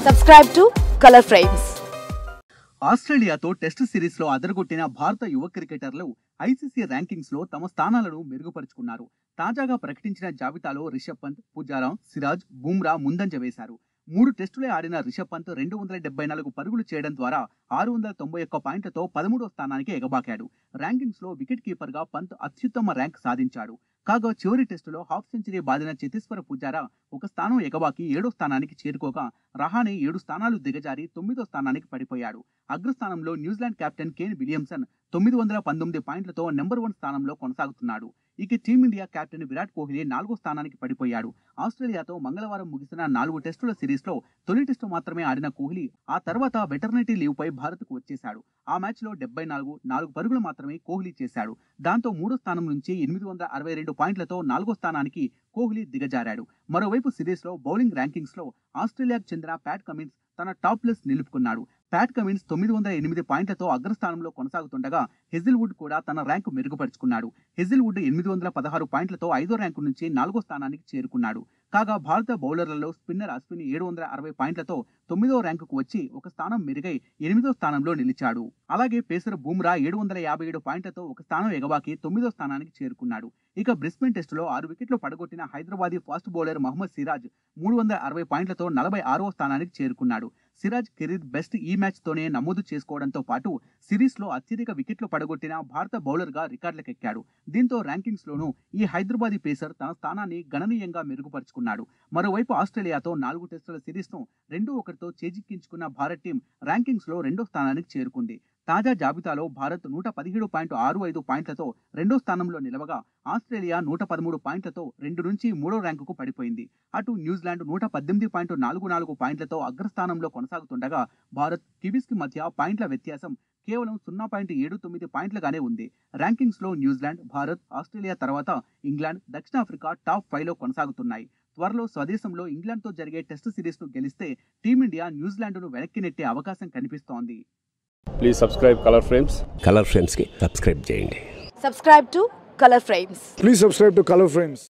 Subscribe to Color Frames. ఆస్ట్రేలియాతో test series లో అదరగొట్టిన భారత యువ క్రికెటర్లు ఐసీసీ ర్యాంకింగ్స్ లో తమ స్థానాలను మెరుగుపరుచుకున్నారు తాజాగా ప్రకటించిన జాబితాలో రిషబ్ పంత్ పుజారా సిరాజ్ బుమ్రా ముందంజ వేశారు మూడు టెస్టులే ఆడిన రిషబ్ పంత్ రెండు వందల డెబ్బై నాలుగు పరుగులు చేయడం ద్వారా ఆరు వందల తొంభై ఒక్క పాయింట్లతో పదమూడో స్థానానికి ఎగబాకాడు ర్యాంకింగ్స్ లో వికెట్ కీపర్ గా పంత్ అత్యుత్తమ ర్యాంక్ సాధించాడు కాగా చివరి టెస్టులో హాఫ్ సెంచరీ బాదిన చేతేశ్వర పుజారా ఒక స్థానం ఎగబాకి ఏడో స్థానానికి చేరుకోగా రహానే ఏడు స్థానాలు దిగజారి తొమ్మిదో స్థానానికి పడిపోయాడు అగ్రస్థానంలో న్యూజిలాండ్ కెప్టెన్ కేన్ విలియమ్సన్ తొమ్మిది వందల పంతొమ్మిది పాయింట్లతో నెంబర్ వన్ స్థానంలో కొనసాగుతున్నాడు ఇక టీమిండియా కెప్టెన్ విరాట్ కోహ్లీ నాలుగో స్థానానికి పడిపోయాడు ఆస్ట్రేలియాతో మంగళవారం ముగిసిన నాలుగు టెస్టుల సిరీస్ లో తొలి టెస్టు మాత్రమే ఆడిన కోహ్లీ ఆ తర్వాత వెటర్నిటీ లీవ్ పై భారత్కు వచ్చేశాడు ఆ మ్యాచ్ లో డెబ్బై నాలుగు నాలుగు పరుగులు మాత్రమే కోహ్లీ చేశాడు దాంతో మూడో స్థానం నుంచి ఎనిమిది వందల అరవై రెండు పాయింట్లతో నాలుగో స్థానానికి కోహ్లీ దిగజారాడు మరోవైపు సిరీస్ లో బౌలింగ్ ర్యాంకింగ్స్ లో ఆస్ట్రేలియాకు చెందిన ప్యాట్ కమిన్స్ తన టాప్ ప్లేస్ నిలుపుకున్నాడు ప్యాట్ కమిన్స్ తొమ్మిది వందల ఎనిమిది పాయింట్లతో అగ్రస్థానంలో కొనసాగుతుండగా హెజిల్వుడ్ కూడా తన ర్యాంకు మెరుగుపరుచుకున్నాడు హెజిల్వుడ్ ఎనిమిది వందల పదహారు పాయింట్లతో ఐదో ర్యాంకు నుంచి నాలుగో స్థానానికి చేరుకున్నాడు కాగా భారత బౌలర్లలో స్పిన్నర్ అశ్విని ఏడు వందల అరవై పాయింట్లతో తొమ్మిదో ర్యాంకుకు వచ్చి ఒక స్థానం మెరుగై ఎనిమిదో స్థానంలో నిలిచాడు అలాగే పేసర్ బూమ్రా ఏడు వందల యాభై ఏడు పాయింట్లతో ఒక స్థానం ఎగబాకి తొమ్మిదో స్థానానికి చేరుకున్నాడు ఇక బ్రిస్బెన్ టెస్టులో ఆరు వికెట్లు పడగొట్టిన హైదరాబాదీ ఫాస్ట్ బౌలర్ మహమ్మద్ సిరాజ్ మూడు వందల అరవై పాయింట్లతో నలభై ఆరవ స్థానానికి చేరుకున్నాడు సిరాజ్ కెరీర్ బెస్ట్ ఈ మ్యాచ్ తోనే నమోదు చేసుకోవడంతో పాటు సిరీస్ లో అత్యధిక వికెట్లు పడగొట్టిన భారత బౌలర్ గా రికార్డులకెక్కాడు దీంతో ర్యాంకింగ్స్ లోనూ ఈ హైదరాబాదీ పేసర్ తన స్థానాన్ని గణనీయంగా మెరుగుపరుచుకున్నాడు మరోవైపు ఆస్ట్రేలియాతో నాలుగు టెస్టుల సిరీస్ ను రెండు ఒకటితో చేజిక్కించుకున్న భారత్ టీం ర్యాంకింగ్స్ లో రెండో స్థానానికి చేరుకుంది తాజా జాబితాలో భారత్ నూట పదిహేడు పాయింట్ ఆరు ఐదు పాయింట్లతో రెండో స్థానంలో నిలవగా ఆస్ట్రేలియా నూట పదమూడు పాయింట్లతో రెండు నుంచి మూడో ర్యాంకుకు పడిపోయింది అటు న్యూజిలాండ్ నూట పద్దెనిమిది పాయింట్ నాలుగు నాలుగు పాయింట్లతో అగ్రస్థానంలో కొనసాగుతుండగా భారత్ కివీస్ కి మధ్య పాయింట్ల వ్యత్యాసం కేవలం సున్నా పాయింట్ ఏడు తొమ్మిది పాయింట్లుగానే ఉంది ర్యాంకింగ్స్ లో న్యూజిలాండ్ భారత్ ఆస్ట్రేలియా తర్వాత ఇంగ్లాండ్ దక్షిణాఫ్రికా టాప్ ఫైవ్ లో కొనసాగుతున్నాయి త్వరలో స్వదేశంలో ఇంగ్లాండ్ తో జరిగే టెస్ట్ సిరీస్ ను గెలిస్తే టీమిండియా న్యూజిలాండ్ ను వెనక్కి నెట్టే అవకాశం కనిపిస్తోంది please subscribe Color Frames Color ఫ్రేమ్స్కి సబ్స్క్రైబ్ చేయండి Subscribe to Color Frames. Please subscribe to Color Frames.